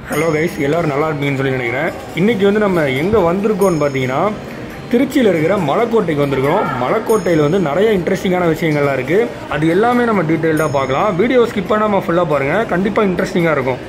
hello guys எல்லோரும் நல்லா இருப்பீங்கன்னு சொல்லி நினைக்கிறேன் இன்றைக்கி வந்து நம்ம எங்கே வந்திருக்கோம்னு பார்த்தீங்கன்னா திருச்சியில் இருக்கிற மலைக்கோட்டைக்கு வந்திருக்கிறோம் மலைக்கோட்டையில் வந்து நிறைய இன்ட்ரெஸ்டிங்கான விஷயங்கள்லாம் இருக்குது அது எல்லாமே நம்ம டீட்டெயில்டாக பார்க்கலாம் வீடியோ ஸ்கிப் பண்ணாமல் ஃபுல்லாக பாருங்கள் கண்டிப்பாக இன்ட்ரெஸ்டிங்காக இருக்கும்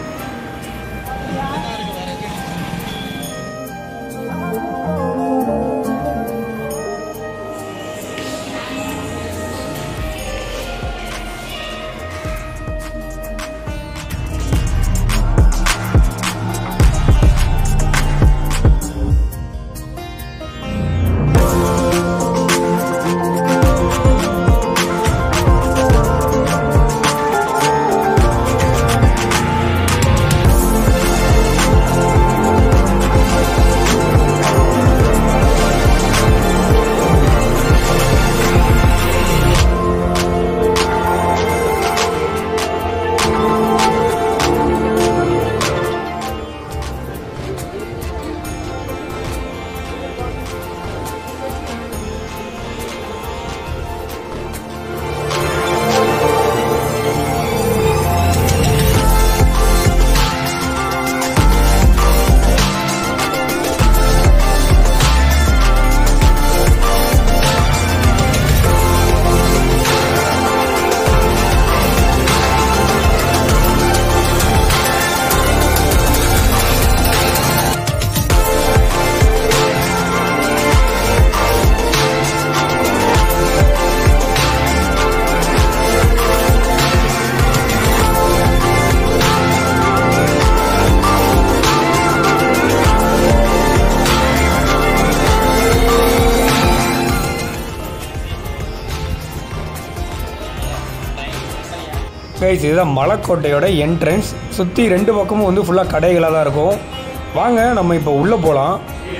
கைஸ் இதுதான் மலைக்கோட்டையோட என்ட்ரன்ஸ் சுற்றி ரெண்டு பக்கமும் வந்து ஃபுல்லாக கடைகளாக தான் இருக்கும் வாங்க நம்ம இப்போ உள்ளே போகலாம்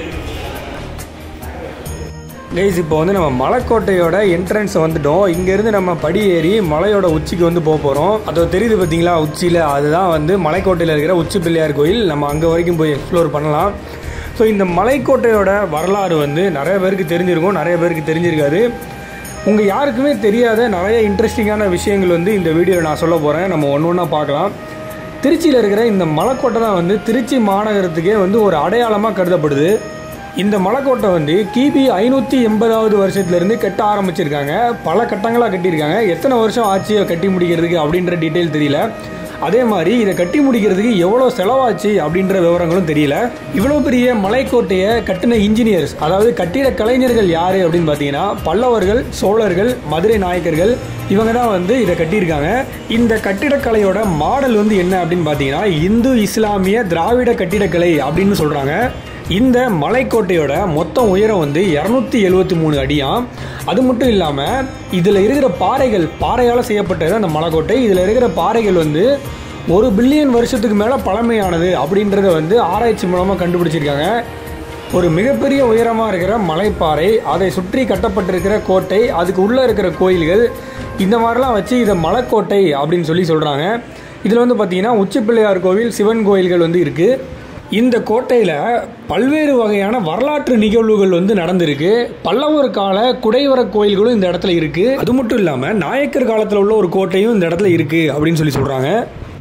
கைஸ் இப்போ வந்து நம்ம மலைக்கோட்டையோட என்ட்ரன்ஸ் வந்துட்டோம் இங்கேருந்து நம்ம படி ஏறி மலையோட உச்சிக்கு வந்து போக போகிறோம் அது தெரியுது பார்த்தீங்களா உச்சியில் அதுதான் வந்து மலைக்கோட்டையில் இருக்கிற உச்சி பிள்ளையார் கோயில் நம்ம அங்கே வரைக்கும் போய் எக்ஸ்ப்ளோர் பண்ணலாம் ஸோ இந்த மலைக்கோட்டையோட வரலாறு வந்து நிறைய பேருக்கு தெரிஞ்சிருக்கும் நிறைய பேருக்கு தெரிஞ்சிருக்காது உங்கள் யாருக்குமே தெரியாத நிறைய இன்ட்ரெஸ்டிங்கான விஷயங்கள் வந்து இந்த வீடியோவில் நான் சொல்ல போகிறேன் நம்ம ஒன்று ஒன்றா பார்க்கலாம் திருச்சியில் இருக்கிற இந்த மலைக்கோட்டை தான் வந்து திருச்சி மாநகரத்துக்கே வந்து ஒரு அடையாளமாக கருதப்படுது இந்த மலைக்கோட்டை வந்து கிபி ஐநூற்றி எண்பதாவது வருஷத்துலேருந்து கட்ட ஆரம்பிச்சிருக்காங்க பல கட்டங்களாக கட்டியிருக்காங்க எத்தனை வருஷம் ஆச்சு கட்டி முடிக்கிறதுக்கு அப்படின்ற டீட்டெயில் தெரியல அதே மாதிரி இதை கட்டி முடிக்கிறதுக்கு எவ்வளோ செலவாச்சு அப்படின்ற விவரங்களும் தெரியல இவ்வளோ பெரிய மலைக்கோட்டையை கட்டின இன்ஜினியர்ஸ் அதாவது கட்டிட கலைஞர்கள் யார் அப்படின்னு பார்த்தீங்கன்னா பல்லவர்கள் சோழர்கள் மதுரை நாயக்கர்கள் இவங்க தான் வந்து இதை கட்டியிருக்காங்க இந்த கட்டிடக்கலையோட மாடல் வந்து என்ன அப்படின்னு பார்த்தீங்கன்னா இந்து இஸ்லாமிய திராவிட கட்டிடக்கலை அப்படின்னு சொல்கிறாங்க இந்த மலைக்கோட்டையோட மொத்த உயரம் வந்து இரநூத்தி எழுபத்தி மூணு அடியாம் அது மட்டும் இல்லாமல் இதில் இருக்கிற பாறைகள் பாறையால் செய்யப்பட்டது அந்த மலைக்கோட்டை இதில் இருக்கிற பாறைகள் வந்து ஒரு பில்லியன் வருஷத்துக்கு மேலே பழமையானது அப்படின்றத வந்து ஆராய்ச்சி மூலமாக கண்டுபிடிச்சிருக்காங்க ஒரு மிகப்பெரிய உயரமாக இருக்கிற மலைப்பாறை அதை சுற்றி கட்டப்பட்டிருக்கிற கோட்டை அதுக்கு உள்ளே இருக்கிற கோயில்கள் இந்த மாதிரிலாம் வச்சு இதை மலைக்கோட்டை அப்படின்னு சொல்லி சொல்கிறாங்க இதில் வந்து பார்த்தீங்கன்னா உச்சி பிள்ளையார் கோவில் சிவன் கோயில்கள் வந்து இருக்குது இந்த கோட்டையில் பல்வேறு வகையான வரலாற்று நிகழ்வுகள் வந்து நடந்திருக்கு பல்லவர் கால குடைவர கோயில்களும் இந்த இடத்துல இருக்குது அது மட்டும் இல்லாமல் நாயக்கர் காலத்தில் உள்ள ஒரு கோட்டையும் இந்த இடத்துல இருக்குது அப்படின்னு சொல்லி சொல்கிறாங்க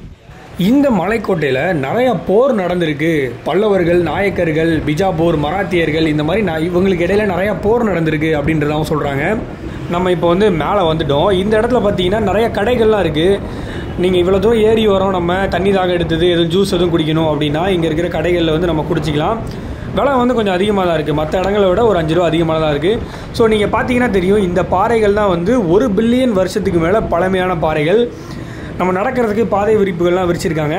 இந்த மலைக்கோட்டையில் நிறைய போர் நடந்திருக்கு பல்லவர்கள் நாயக்கர்கள் பிஜாப்பூர் மராத்தியர்கள் இந்த மாதிரி நான் இவங்களுக்கு இடையில நிறைய போர் நடந்திருக்கு அப்படின்றதாவும் சொல்கிறாங்க நம்ம இப்போ வந்து மேலே வந்துட்டோம் இந்த இடத்துல பார்த்தீங்கன்னா நிறைய கடைகள்லாம் இருக்குது நீங்கள் இவ்வளோ தூரம் ஏறி வரோம் நம்ம தண்ணி தாக எடுத்தது எதுவும் ஜூஸ் எதுவும் குடிக்கணும் அப்படின்னா இங்கே இருக்கிற கடைகளில் வந்து நம்ம குடிச்சிக்கலாம் விலை வந்து கொஞ்சம் அதிகமாக தான் இருக்குது மற்ற இடங்களை விட ஒரு அஞ்சு ரூபா அதிகமாக தான் இருக்குது ஸோ நீங்கள் பார்த்தீங்கன்னா தெரியும் இந்த பாறைகள் தான் வந்து ஒரு பில்லியன் வருஷத்துக்கு மேலே பழமையான பாறைகள் நம்ம நடக்கிறதுக்கு பாதை விரிப்புகள்லாம் விரிச்சிருக்காங்க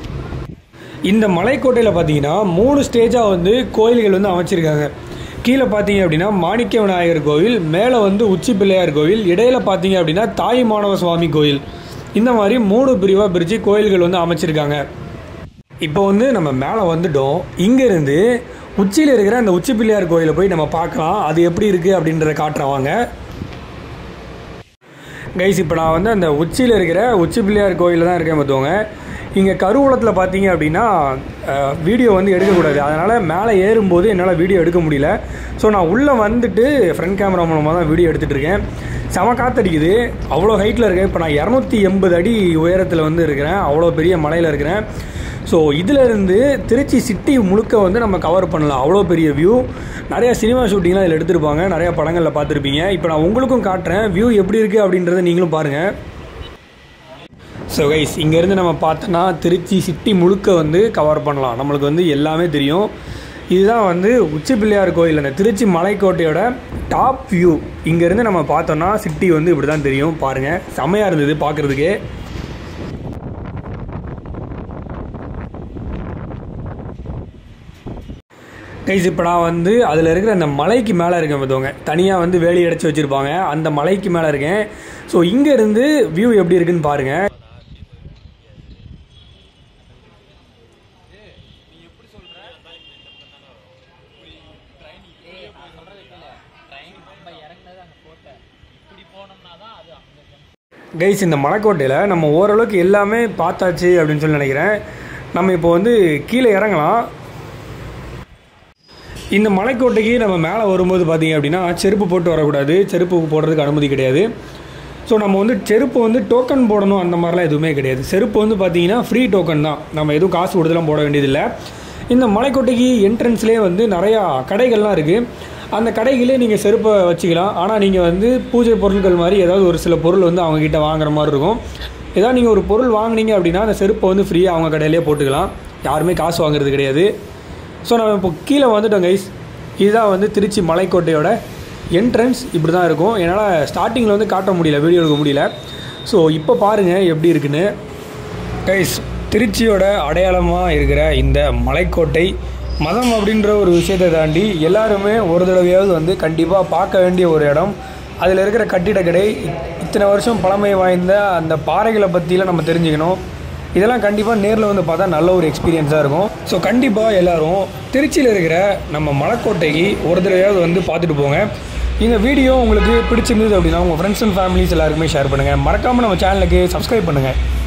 இந்த மலைக்கோட்டையில் பார்த்தீங்கன்னா மூணு ஸ்டேஜாக வந்து கோயில்கள் வந்து அமைச்சிருக்காங்க கீழே பார்த்தீங்க அப்படின்னா மாணிக்க விநாயகர் கோவில் மேலே வந்து உச்சி பிள்ளையார் கோவில் இடையில பார்த்தீங்க அப்படின்னா தாய் மாணவ சுவாமி கோயில் இந்த மாதிரி மூணு பிரிவாக பிரித்து கோயில்கள் வந்து அமைச்சிருக்காங்க இப்போ வந்து நம்ம மேலே வந்துட்டோம் இங்கேருந்து உச்சியில் இருக்கிற அந்த உச்சி பிள்ளையார் கோயிலை போய் நம்ம பார்க்கலாம் அது எப்படி இருக்குது அப்படின்றத காட்டுறேன் வாங்க கைஸ் இப்போ நான் வந்து அந்த உச்சியில் இருக்கிற உச்சி பிள்ளையார் கோயிலில் தான் இருக்கேன் பார்த்துவோங்க இங்கே கருவூலத்தில் பார்த்தீங்க அப்படின்னா வீடியோ வந்து எடுக்கக்கூடாது அதனால் மேலே ஏறும்போது என்னால் வீடியோ எடுக்க முடியல ஸோ நான் உள்ளே வந்துட்டு ஃப்ரண்ட் கேமரா மூலமாக தான் வீடியோ எடுத்துகிட்டு இருக்கேன் செம காத்தடிக்குது அவ்வளோ ஹைட்டில் இருக்கேன் இப்போ நான் இரநூத்தி எண்பது அடி உயரத்தில் வந்து இருக்கிறேன் அவ்வளோ பெரிய மலையில் இருக்கிறேன் ஸோ இதிலிருந்து திருச்சி சிட்டி முழுக்க வந்து நம்ம கவர் பண்ணலாம் அவ்வளோ பெரிய வியூ நிறைய சினிமா ஷூட்டிங்லாம் இதில் எடுத்திருப்பாங்க நிறைய படங்களில் பார்த்துருப்பீங்க இப்போ நான் உங்களுக்கும் காட்டுறேன் வியூ எப்படி இருக்குது அப்படின்றத நீங்களும் பாருங்கள் ஸோ கைஸ் இங்கேருந்து நம்ம பார்த்தோன்னா திருச்சி சிட்டி முழுக்க வந்து கவர் பண்ணலாம் நம்மளுக்கு வந்து எல்லாமே தெரியும் இதுதான் வந்து உச்சி பிள்ளையார் கோயில் அந்த திருச்சி மலைக்கோட்டையோட டாப் வியூ இங்கேருந்து நம்ம பார்த்தோன்னா சிட்டி வந்து இப்படி தான் தெரியும் பாருங்கள் செமையாக இருந்தது பார்க்குறதுக்கு கைஸ் இப்போ நான் வந்து அதில் இருக்கிற அந்த மலைக்கு மேலே இருக்கேன் பார்த்துவங்க தனியாக வந்து வேலி அடைச்சி வச்சுருப்பாங்க அந்த மலைக்கு மேலே இருக்கேன் ஸோ இங்கேருந்து வியூ எப்படி இருக்குன்னு பாருங்கள் கைஸ் இந்த மலைக்கோட்டையில் நம்ம ஓரளவுக்கு எல்லாமே பார்த்தாச்சு அப்படின்னு சொல்லி நினைக்கிறேன் நம்ம இப்போ வந்து கீழே இறங்கலாம் இந்த மலைக்கோட்டைக்கு நம்ம மேலே வரும்போது பார்த்தீங்க அப்படின்னா செருப்பு போட்டு வரக்கூடாது செருப்பு போடுறதுக்கு அனுமதி கிடையாது ஸோ நம்ம வந்து செருப்பு வந்து டோக்கன் போடணும் அந்த மாதிரிலாம் எதுவுமே கிடையாது செருப்பு வந்து பார்த்தீங்கன்னா ஃப்ரீ டோக்கன் தான் நம்ம எதுவும் காசு கொடுத்துலாம் போட வேண்டியதில்லை இந்த மலைக்கோட்டைக்கு என்ட்ரன்ஸ்லேயே வந்து நிறையா கடைகள்லாம் இருக்குது அந்த கடைகளே நீங்கள் செருப்பை வச்சுக்கலாம் ஆனால் நீங்கள் வந்து பூஜை பொருட்கள் மாதிரி ஏதாவது ஒரு சில பொருள் வந்து அவங்கக்கிட்ட வாங்குற மாதிரி இருக்கும் ஏதாவது நீங்கள் ஒரு பொருள் வாங்குனீங்க அப்படின்னா அந்த செருப்பை வந்து ஃப்ரீயாக அவங்க கடையிலே போட்டுக்கலாம் யாருமே காசு வாங்குறது கிடையாது ஸோ நம்ம இப்போ கீழே வந்துட்டோம் கைஸ் இதுதான் வந்து திருச்சி மலைக்கோட்டையோட என்ட்ரன்ஸ் இப்படி தான் இருக்கும் என்னால் ஸ்டார்டிங்கில் வந்து காட்ட முடியல வீடியோ எடுக்க முடியல ஸோ இப்போ பாருங்கள் எப்படி இருக்குன்னு கைஸ் திருச்சியோட அடையாளமாக இருக்கிற இந்த மலைக்கோட்டை மதம் அப்படின்ற ஒரு விஷயத்தை தாண்டி எல்லாருமே ஒரு தடவையாவது வந்து கண்டிப்பாக பார்க்க வேண்டிய ஒரு இடம் அதில் இருக்கிற கட்டிடக்கடை இத்தனை வருஷம் பழமை வாய்ந்த அந்த பாறைகளை பற்றிலாம் நம்ம தெரிஞ்சுக்கணும் இதெல்லாம் கண்டிப்பாக நேரில் வந்து பார்த்தா நல்ல ஒரு எக்ஸ்பீரியன்ஸாக இருக்கும் ஸோ கண்டிப்பாக எல்லோரும் திருச்சியில் இருக்கிற நம்ம மலைக்கோட்டைக்கு ஒரு தடவையாவது வந்து பார்த்துட்டு போங்க இந்த வீடியோ உங்களுக்கு பிடிச்சிருந்தது அப்படின்னா உங்கள் ஃப்ரெண்ட்ஸ் அண்ட் ஃபேமிலிஸ் எல்லாருக்குமே ஷேர் பண்ணுங்கள் மறக்காமல் நம்ம சேனலுக்கு சப்ஸ்கிரைப் பண்ணுங்கள்